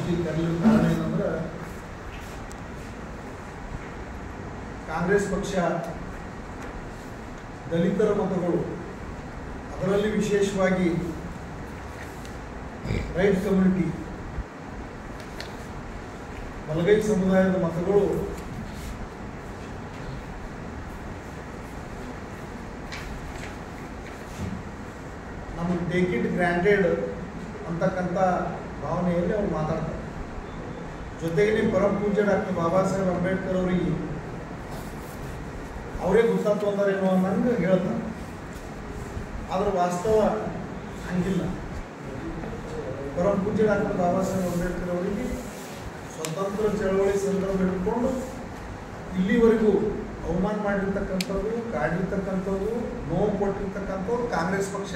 ಸುದ್ದಿ ಕರೀಲಿಕ್ಕೆ ಕಾರಣ ಏನಂದ್ರೆ ಕಾಂಗ್ರೆಸ್ ಪಕ್ಷ ದಲಿತರ ಮತಗಳು ಅದರಲ್ಲಿ ವಿಶೇಷವಾಗಿ ರೈಟ್ ಕಮ್ಯುನಿಟಿ ಬಲಗೈ ಸಮುದಾಯದ ಮತಗಳು ನಮಗೆ ಟೇಕ್ ಇಟ್ ಗ್ರಾಂಟೆಡ್ ಅಂತಕ್ಕಂಥ ಭಾವನೆಯಲ್ಲಿ ಅವ್ರು ಮಾತಾಡ್ತಾರೆ ಜೊತೆಗೆ ಪರಮ ಪೂಜ್ಯ ಡಾಕ್ಟರ್ ಬಾಬಾ ಸಾಹೇಬ್ ಅಂಬೇಡ್ಕರ್ ಅವರಿಗೆ ಅವರೇ ಗುತ್ತಾತು ಅಂದಾರೇನೋ ಅನ್ನಂಗೆ ಹೇಳ್ತಾರೆ ಆದ್ರೆ ವಾಸ್ತವ ಹಂಗಿಲ್ಲ ಪರಮ ಪೂಜ್ಯ ಡಾಕ್ಟರ್ ಬಾಬಾ ಸಾಹೇಬ್ ಅಂಬೇಡ್ಕರ್ ಅವರಿಗೆ ಸ್ವತಂತ್ರ ಚಳವಳಿ ಸಂದರ್ಭ ಹಿಡ್ಕೊಂಡು ಇಲ್ಲಿವರೆಗೂ ಅವಮಾನ ಮಾಡಿರ್ತಕ್ಕಂಥದ್ದು ಕಾಡಿರ್ತಕ್ಕಂಥದ್ದು ನೋವು ಕೊಟ್ಟಿರ್ತಕ್ಕಂಥವ್ರು ಕಾಂಗ್ರೆಸ್ ಪಕ್ಷ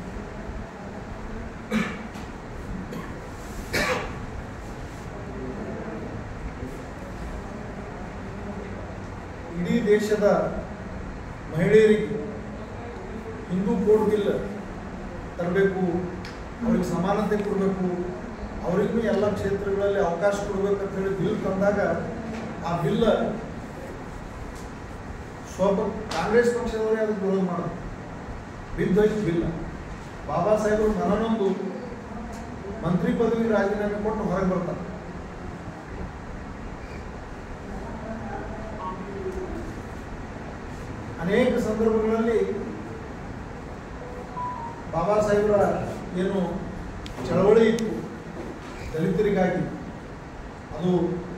ಇಡೀ ದೇಶದ ಮಹಿಳೆಯರಿಗೆ ಹಿಂದೂ ಕೋಡ್ ಬಿಲ್ ತರಬೇಕು ಅವ್ರಿಗೆ ಸಮಾನತೆ ಕೊಡಬೇಕು ಅವರಿಗೂ ಎಲ್ಲ ಕ್ಷೇತ್ರಗಳಲ್ಲಿ ಅವಕಾಶ ಕೊಡ್ಬೇಕಂತ ಹೇಳಿ ಬಿಲ್ ತಂದಾಗ ಆ ಬಿಲ್ ಸ್ವಲ್ಪ ಕಾಂಗ್ರೆಸ್ ಪಕ್ಷದವರೇ ಅದಕ್ಕೆ ವಿರೋಧ ಮಾಡೋದು ಬಿದ್ದೋಯ್ತು ಬಿಲ್ ಬಾಬಾ ಸಾಹೇಬರು ಮನನೊಂದು ಮಂತ್ರಿ ಪದವಿ ರಾಜೀನಾಮೆ ಕೊಟ್ಟು ಹೊರಗೆ ಬರ್ತಾರೆ ಅನೇಕ ಸಂದರ್ಭಗಳಲ್ಲಿ ಬಾಬಾ ಸಾಹೇಬರ ಏನು ಚಳವಳಿ ಇತ್ತು ದಲಿತರಿಗಾಗಿ ಅದು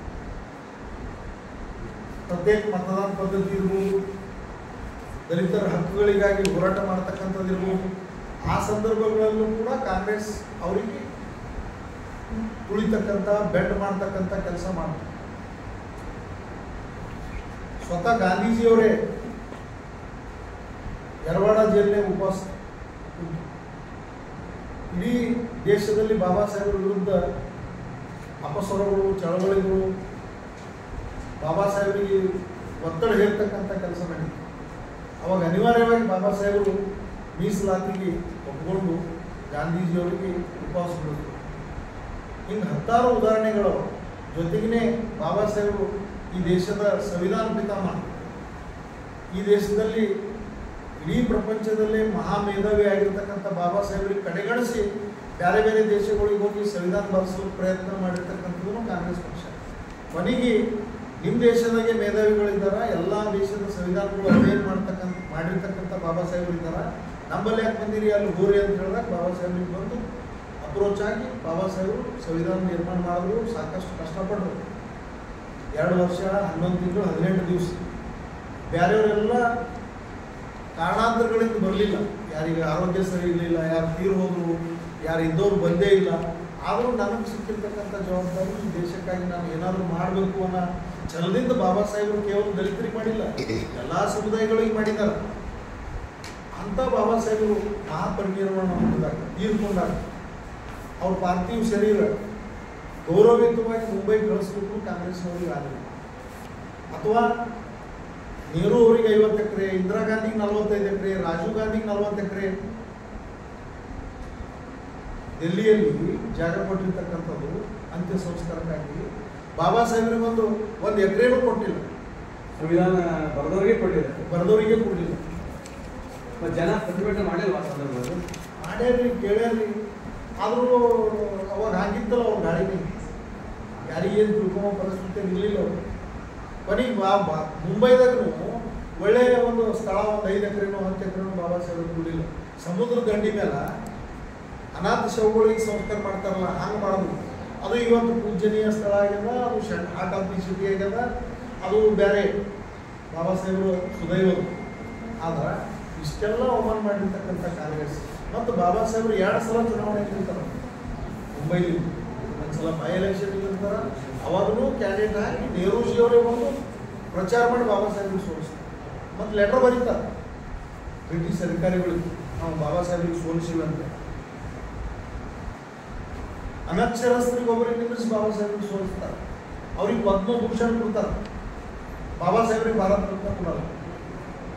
ಪ್ರತ್ಯೇಕ ಮತದಾನ ಪದ್ಧತಿ ಇರ್ಬೋದು ದಲಿತರ ಹಕ್ಕುಗಳಿಗಾಗಿ ಹೋರಾಟ ಮಾಡ್ತಕ್ಕಂಥದ್ದು ಇರ್ಬೋದು ಆ ಸಂದರ್ಭಗಳಲ್ಲೂ ಕೂಡ ಕಾಂಗ್ರೆಸ್ ಅವರಿಗೆ ತುಳಿತಕ್ಕಂಥ ಬೆಟ್ ಮಾಡ್ತಕ್ಕಂಥ ಕೆಲಸ ಮಾಡ್ತಾರೆ ಸ್ವತಃ ಗಾಂಧೀಜಿಯವರೇ ಯರವಾಡ ಜೈಲಿನ ಉಪವಾಸ ಇದ್ರು. ಇಡೀ ದೇಶದಲ್ಲಿ ಬಾಬಾ ಸಾಹೇಬರ ವಿರುದ್ಧ ಅಪಸ್ವರಗಳು ಚಳವಳಿಗಳು ಬಾಬಾ ಸಾಹೇಬರಿಗೆ ಒತ್ತಡ ಹೇರ್ತಕ್ಕಂಥ ಕೆಲಸ ನಡೀತು ಅವಾಗ ಅನಿವಾರ್ಯವಾಗಿ ಬಾಬಾ ಸಾಹೇಬರು ಮೀಸಲಾತಿಗೆ ಒಪ್ಪಿಕೊಂಡು ಗಾಂಧೀಜಿಯವರಿಗೆ ಉಪವಾಸ ಬಿಡಿದ್ರು ಹಿಂಗೆ ಹತ್ತಾರು ಉದಾಹರಣೆಗಳು ಜೊತೆಗೇ ಬಾಬಾ ಸಾಹೇಬರು ಈ ದೇಶದ ಸಂವಿಧಾನ ಪಿತಾಮಹ ಈ ದೇಶದಲ್ಲಿ ಇಡೀ ಪ್ರಪಂಚದಲ್ಲೇ ಮಹಾಮೇಧಾವಿ ಆಗಿರ್ತಕ್ಕಂಥ ಬಾಬಾ ಸಾಹೇಬರಿಗೆ ಕಡೆಗಣಿಸಿ ಬೇರೆ ಬೇರೆ ದೇಶಗಳಿಗೆ ಹೋಗಿ ಸಂವಿಧಾನ ಬರೆಸಲು ಪ್ರಯತ್ನ ಮಾಡಿರ್ತಕ್ಕಂಥದ್ದು ಕಾಂಗ್ರೆಸ್ ಪಕ್ಷ ಕೊನೆಗೆ ನಿಮ್ಮ ದೇಶದಾಗೆ ಮೇಧಾವಿಗಳಿದ್ದಾರ ಎಲ್ಲ ದೇಶದ ಸಂವಿಧಾನಗಳು ಅಧ್ಯಯನ ಮಾಡ್ತಕ್ಕಂಥ ಮಾಡಿರ್ತಕ್ಕಂಥ ಬಾಬಾ ಸಾಹೇಬರು ಇದ್ದಾರ ನಮ್ಮಲ್ಲಿ ಯಾಕೆ ಬಂದಿರಿ ಅಲ್ಲಿ ಹೋರಿ ಅಂತ ಹೇಳಿದಾಗ ಬಾಬಾ ಸಾಹೇಬ್ರಿಗೆ ಬಂದು ಅಪ್ರೋಚ್ ಆಗಿ ಬಾಬಾ ಸಾಹೇಬರು ಸಂವಿಧಾನ ನಿರ್ಮಾಣ ಮಾಡಿದ್ರು ಸಾಕಷ್ಟು ಕಷ್ಟಪಟ್ಟರು ಎರಡು ವರ್ಷ ಹನ್ನೊಂದು ತಿಂಗಳು ಹದಿನೆಂಟು ದಿವಸ ಬೇರೆಯವರೆಲ್ಲ ಕಾರಣಾಂತರಗಳಿಂದ ಬರಲಿಲ್ಲ ಯಾರಿಗೆ ಆರೋಗ್ಯ ಸರಿ ಇರಲಿಲ್ಲ ಯಾರು ತೀರು ಹೋದ್ರು ಯಾರು ಇದ್ದವ್ರು ಬಂದೇ ಇಲ್ಲ ಆದರೂ ನನಗೆ ಸಿಕ್ಕಿರ್ತಕ್ಕಂಥ ಜವಾಬ್ದಾರಿ ಈ ದೇಶಕ್ಕಾಗಿ ನಾನು ಏನಾದರೂ ಮಾಡಬೇಕು ಅನ್ನೋ ಛಲದಿಂದ ಬಾಬಾ ಸಾಹೇಬರು ಕೇವಲ ದಲಿತರಿಗೆ ಮಾಡಿಲ್ಲ ಎಲ್ಲ ಸಮುದಾಯಗಳಿಗೆ ಮಾಡಿದ್ದಾರೆ ಅಂಥ ಬಾಬಾ ಸಾಹೇಬರು ಮಹಾಪರಿನಿರ್ವಾಣ ಹೊಂದಿದಾಗ ತೀರ್ಕೊಂಡಾಗ ಅವ್ರ ಪಾರ್ಥಿವ ಶರೀರ ಗೌರವಯುತವಾಗಿ ಮುಂಬೈ ಕಳಿಸ್ಬೇಕು ಕಾಂಗ್ರೆಸ್ನವ್ರಿಗೆ ಆಗಲಿಲ್ಲ ಅಥವಾ ನೆಹರು ಅವರಿಗೆ ಐವತ್ತು ಎಕರೆ ಇಂದಿರಾ ಗಾಂಧಿಗೆ ನಲವತ್ತೈದು ಎಕರೆ ರಾಜೀವ್ ಗಾಂಧಿಗೆ ನಲವತ್ತು ಎಕರೆ ಡೆಲ್ಲಿಯಲ್ಲಿ ಜಾಗ ಕೊಟ್ಟಿರ್ತಕ್ಕಂಥದ್ದು ಅಂತ್ಯ ಸಂಸ್ಕಾರಕ್ಕಾಗಿ ಬಾಬಾ ಸಾಹೇಬ್ರಿಗೆ ಒಂದು ಒಂದು ಎಕರೆನೂ ಕೊಟ್ಟಿಲ್ಲ ಸಂವಿಧಾನ ಬರೆದವರಿಗೆ ಕೊಟ್ಟಿದ್ದಾರೆ ಬರೆದವರಿಗೆ ಕೊಡಲಿಲ್ಲ ಮತ್ತೆ ಜನ ಪ್ರತಿಭಟನೆ ಮಾಡಿಲ್ವಾ ಆ ಸಂದರ್ಭದಲ್ಲಿ ಮಾಡ್ಯಾರ್ರಿ ಕೇಳ್ಯಾರ್ರಿ ಆದರೂ ಅವಾಗ ಹಾಗಿತ್ತಲ್ಲ ಅವ್ರ ಗಾಡಿಗೆ ಯಾರಿಗೇನು ತಿಳ್ಕೊಳೋ ಪರಿಸ್ಥಿತಿ ಇರಲಿಲ್ಲ ಅವರು ಕೊನೆಗೆ ಬಾ ಬಾ ಮುಂಬೈದಾಗೂ ಒಳ್ಳೆಯ ಒಂದು ಸ್ಥಳ ಒಂದು ಐದು ಎಕರೆನೋ ಹತ್ತು ಎಕರೆನೋ ಬಾಬಾ ಸಾಹೇಬ್ ಕೊಡಲಿಲ್ಲ ಸಮುದ್ರ ದಂಡಿ ಮೇಲೆ ಅನಾಥ ಶವಗಳಿಗೆ ಸಂಸ್ಕಾರ ಮಾಡ್ತಾರಲ್ಲ ಹಂಗೆ ಮಾಡೋದು ಅದು ಇವತ್ತು ಪೂಜನೀಯ ಸ್ಥಳ ಆಗ್ಯದ ಅದು ಶಟ್ ಹಾರ್ಟ್ ಆಫ್ ದಿ ಸಿಟಿ ಆಗ್ಯದ ಅದು ಬೇರೆ ಬಾಬಾ ಸಾಹೇಬರು ಸುದೈವರು ಆದ್ರೆ ಇಷ್ಟೆಲ್ಲ ಅವಮಾನ ಮಾಡಿರ್ತಕ್ಕಂಥ ಕಾಂಗ್ರೆಸ್ ಮತ್ತು ಬಾಬಾ ಸಾಹೇಬರು ಎರಡು ಸಲ ಚುನಾವಣೆ ನಿಲ್ತಾರೆ ಮುಂಬೈಲಿ ಒಂದ್ಸಲ ಬೈ ಎಲೆಕ್ಷನ್ ನಿಲ್ತಾರೆ ಅವಾಗೂ ಕ್ಯಾಂಡಿಡೇಟ್ ಹಾಕಿ ನೆಹರೂಜಿ ಅವರೇ ಬಂದು ಪ್ರಚಾರ ಮಾಡಿ ಬಾಬಾ ಸಾಹೇಬ್ರಿಗೆ ಸೋಲಿಸ್ತಾರೆ ಮತ್ತು ಲೆಟರ್ ಬರೀತಾರೆ ಬ್ರಿಟಿಷ್ ಅಧಿಕಾರಿಗಳಿಗೆ ನಾವು ಬಾಬಾ ಸಾಹೇಬ್ರಿಗೆ ಸೋಲಿಸಿವಿ ಅಂತ ಅನಕ್ಷರಸ್ಥರಿಗೆ ಒಬ್ಬರಿಗೆ ನಿಲ್ಲಿಸಿ ಬಾಬಾ ಸಾಹೇಬ್ರಿಗೆ ಸೋಲಿಸ್ತಾರೆ ಅವ್ರಿಗೆ ಪದ್ಮಭೂಷಣ್ ಕೊಡ್ತಾರೆ ಬಾಬಾ ಸಾಹೇಬ್ರಿಗೆ ಭಾರತ ರತ್ನ ಕೊಡಲ್ಲ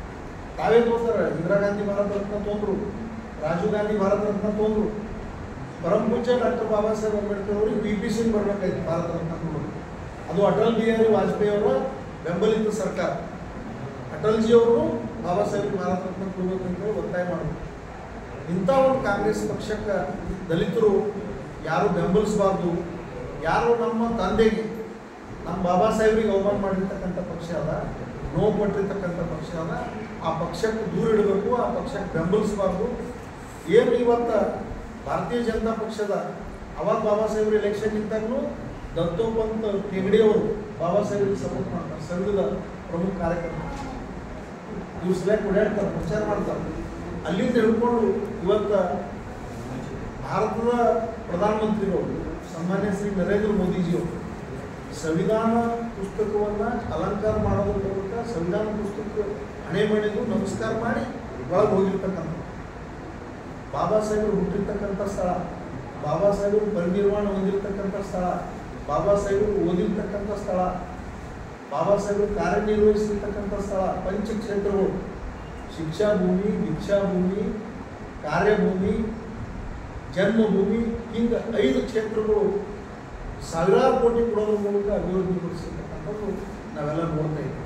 ತಾವೇ ತೋರ್ತಾರೆ ಇಂದಿರಾ ಗಾಂಧಿ ಭಾರತ ರತ್ನ ತೊಂದ್ರು ರಾಜೀವ್ ಗಾಂಧಿ ಭಾರತ ರತ್ನ ತೊಂದ್ರು ಪರಮ ಪೂಜ್ಯ ಡಾಕ್ಟರ್ ಬಾಬಾ ಸಾಹೇಬ್ ಅಂಬೇಡ್ಕರ್ ಅವರಿಗೆ ಬಿ ಪಿ ಸಿಂಗ್ ಬರ್ಬೇಕಾಯ್ತು ಭಾರತ ರತ್ನ ಕೊಡೋದು ಅದು ಅಟಲ್ ಬಿಹಾರಿ ವಾಜಪೇಯಿ ಅವರ ಬೆಂಬಲಿತ ಸರ್ಕಾರ ಅಟಲ್ಜಿ ಅವರು ಬಾಬಾ ಸಾಹೇಬ್ ಭಾರತ ರತ್ನ ಕೊಡ್ಬೇಕಂತ ಹೇಳಿ ಒತ್ತಾಯ ಮಾಡಿದ್ರು ಇಂಥ ಒಂದು ಕಾಂಗ್ರೆಸ್ ಪಕ್ಷಕ್ಕೆ ದಲಿತರು ಯಾರು ಬೆಂಬಲಿಸಬಾರ್ದು ಯಾರು ನಮ್ಮ ತಂದೆಗೆ ನಮ್ಮ ಬಾಬಾ ಸಾಹೇಬ್ರಿಗೆ ಅವಮಾನ ಮಾಡಿರ್ತಕ್ಕಂಥ ಪಕ್ಷ ಅದ ನೋವು ಪಟ್ಟಿರ್ತಕ್ಕಂಥ ಪಕ್ಷ ಅದ ಆ ಪಕ್ಷಕ್ಕೆ ದೂರ ಇಡಬೇಕು ಆ ಪಕ್ಷಕ್ಕೆ ಬೆಂಬಲಿಸಬಾರ್ದು ಏನು ಇವತ್ತು ಭಾರತೀಯ ಜನತಾ ಪಕ್ಷದ ಅವಾಗ ಬಾಬಾ ಸಾಹೇಬ್ರ ಎಲೆಕ್ಷನ್ ಇದ್ದಾಗಲೂ ದತ್ತೋಪಂತ್ ಹೆಗಡೆ ಅವರು ಬಾಬಾ ಸಾಹೇಬ್ರಿಗೆ ಸಪೋರ್ಟ್ ಮಾಡ್ತಾರೆ ಸಂಘದ ಪ್ರಮುಖ ಕಾರ್ಯಕರ್ತರು ಇವ್ರು ಸಲಹೆ ಓಡಾಡ್ತಾರೆ ಪ್ರಚಾರ ಮಾಡ್ತಾರೆ ಅಲ್ಲಿಂದ ಹಿಡ್ಕೊಂಡು ಇವತ್ತು ಭಾರತದ ಪ್ರಧಾನಮಂತ್ರಿಗಳು ಸನ್ಮಾನ್ಯ ಶ್ರೀ ನರೇಂದ್ರ ಮೋದಿಜಿಯವರು ಸಂವಿಧಾನ ಪುಸ್ತಕವನ್ನು ಅಲಂಕಾರ ಮಾಡೋದ್ರ ಮೂಲಕ ಸಂವಿಧಾನ ಪುಸ್ತಕ ಹಣೆ ಮಾಡಿದ್ದು ನಮಸ್ಕಾರ ಮಾಡಿ ಒಳಗೆ ಹೋಗಿರ್ತಕ್ಕಂಥ ಬಾಬಾ ಸಾಹೇಬರು ಹುಟ್ಟಿರ್ತಕ್ಕಂಥ ಸ್ಥಳ ಬಾಬಾ ಸಾಹೇಬರು ಪರಿನಿರ್ವಾಣ ಹೊಂದಿರತಕ್ಕಂಥ ಸ್ಥಳ ಬಾಬಾ ಸಾಹೇಬರು ಓದಿರ್ತಕ್ಕಂಥ ಸ್ಥಳ ಬಾಬಾ ಸಾಹೇಬರು ಕಾರ್ಯನಿರ್ವಹಿಸಿರ್ತಕ್ಕಂಥ ಸ್ಥಳ ಪಂಚಕ್ಷೇತ್ರಗಳು ಶಿಕ್ಷಾ ಭೂಮಿ ದೀಕ್ಷಾ ಭೂಮಿ ಕಾರ್ಯಭೂಮಿ ಜನ್ಮಭೂಮಿ ಹಿಂಗೆ ಐದು ಕ್ಷೇತ್ರಗಳು ಸಾವಿರಾರು ಕೋಟಿ ಕೊಡೋದ್ರ ಮೂಲಕ ಅಭಿವೃದ್ಧಿಪಡಿಸಿರ್ತಕ್ಕಂಥದ್ದು ನಾವೆಲ್ಲ ನೋಡ್ತಾ ಇದ್ದೀವಿ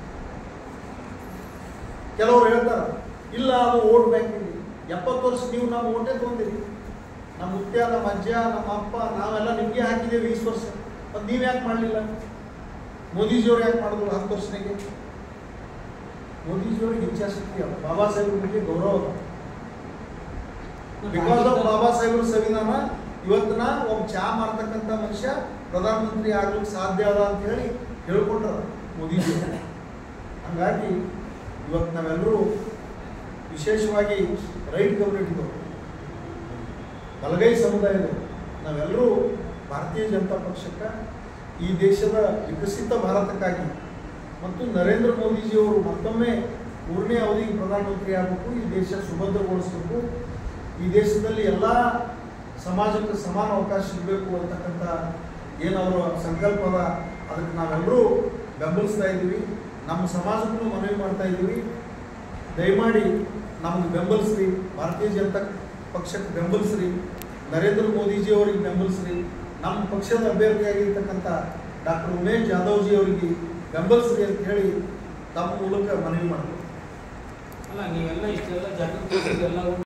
ಕೆಲವರು ಹೇಳ್ತಾರೆ ಇಲ್ಲ ಅದು ಓಟ್ ಬ್ಯಾಂಕ್ ಇದೆ ಎಪ್ಪತ್ತು ವರ್ಷ ನೀವು ನಾವು ಓಟೇ ತೊಗೊಂಡಿರಿ ನಮ್ಮ ಮುತ್ಯ ನಮ್ಮ ಅಜ್ಜ ನಮ್ಮ ಅಪ್ಪ ನಾವೆಲ್ಲ ನಿಮಗೆ ಹಾಕಿದ್ದೇವೆ ಈಸ್ ವರ್ಷ ಮತ್ತು ನೀವು ಯಾಕೆ ಮಾಡಲಿಲ್ಲ ಮೋದಿಜಿಯವ್ರು ಯಾಕೆ ಮಾಡಿದ್ರು ಹತ್ತು ವರ್ಷನಾಗೆ ಮೋದಿಜಿಯವ್ರಿಗೆ ಇಚ್ಛಾಶಕ್ತಿ ಅದ ಬಾಬಾ ಸಾಹೇಬ್ರ ಬಗ್ಗೆ ಗೌರವ ಅದ ಬಿಕಾಸ್ ಆಫ್ ಬಾಬಾ ಸಾಹೇಬ್ರ ಸಂವಿಧಾನ ಇವತ್ತಿನ ಒಬ್ಬ ಚಾ ಮಾರ್ತಕ್ಕಂಥ ಮನುಷ್ಯ ಪ್ರಧಾನಮಂತ್ರಿ ಆಗ್ಲಿಕ್ಕೆ ಸಾಧ್ಯ ಅದ ಅಂತ ಹೇಳಿ ಹೇಳ್ಕೊಂಡ್ರ ಮೋದಿಜಿ ಹಂಗಾಗಿ ಇವತ್ತು ನಾವೆಲ್ಲರೂ ವಿಶೇಷವಾಗಿ ರೈಟ್ ಕಮ್ಯುನಿಟಿದವರು ಬಲಗೈ ಸಮುದಾಯದವರು ನಾವೆಲ್ಲರೂ ಭಾರತೀಯ ಜನತಾ ಪಕ್ಷಕ್ಕೆ ಈ ದೇಶದ ವಿಕಸಿತ ಭಾರತಕ್ಕಾಗಿ ಮತ್ತು ನರೇಂದ್ರ ಮೋದಿಜಿಯವರು ಮತ್ತೊಮ್ಮೆ ಮೂರನೇ ಅವಧಿಗೆ ಪ್ರಧಾನಮಂತ್ರಿ ಆಗಬೇಕು ಈ ದೇಶ ಸುಭದ್ರಗೊಳಿಸಬೇಕು ಈ ದೇಶದಲ್ಲಿ ಎಲ್ಲ ಸಮಾಜಕ್ಕೆ ಸಮಾನ ಅವಕಾಶ ಸಿಗಬೇಕು ಅಂತಕ್ಕಂಥ ಏನು ಅವರ ಸಂಕಲ್ಪ ಅದ ಅದಕ್ಕೆ ನಾವೆಲ್ಲರೂ ಬೆಂಬಲಿಸ್ತಾ ಇದ್ದೀವಿ ನಮ್ಮ ಸಮಾಜಕ್ಕೂ ಮನವಿ ಮಾಡ್ತಾ ಇದ್ದೀವಿ ದಯಮಾಡಿ ನಮ್ಗೆ ಬೆಂಬಲಿಸ್ರಿ ಭಾರತೀಯ ಜನತಾ ಪಕ್ಷಕ್ಕೆ ಬೆಂಬಲಿಸ್ರಿ ನರೇಂದ್ರ ಮೋದಿಜಿ ಅವರಿಗೆ ಬೆಂಬಲಿಸ್ರಿ ನಮ್ಮ ಪಕ್ಷದ ಅಭ್ಯರ್ಥಿಯಾಗಿರ್ತಕ್ಕಂಥ ಡಾಕ್ಟರ್ ಉಮೇಶ್ ಜಾಧವ್ಜಿ ಅವರಿಗೆ ಬೆಂಬಲಿಸ್ರಿ ಅಂತ ಹೇಳಿ ತಮ್ಮ ಮೂಲಕ ಮನವಿ ಮಾಡ್ತೀವಿ ಅಲ್ಲ ನೀವೆಲ್ಲ ಇಷ್ಟೆಲ್ಲ ಜಾಗೃತಿ ಎಲ್ಲ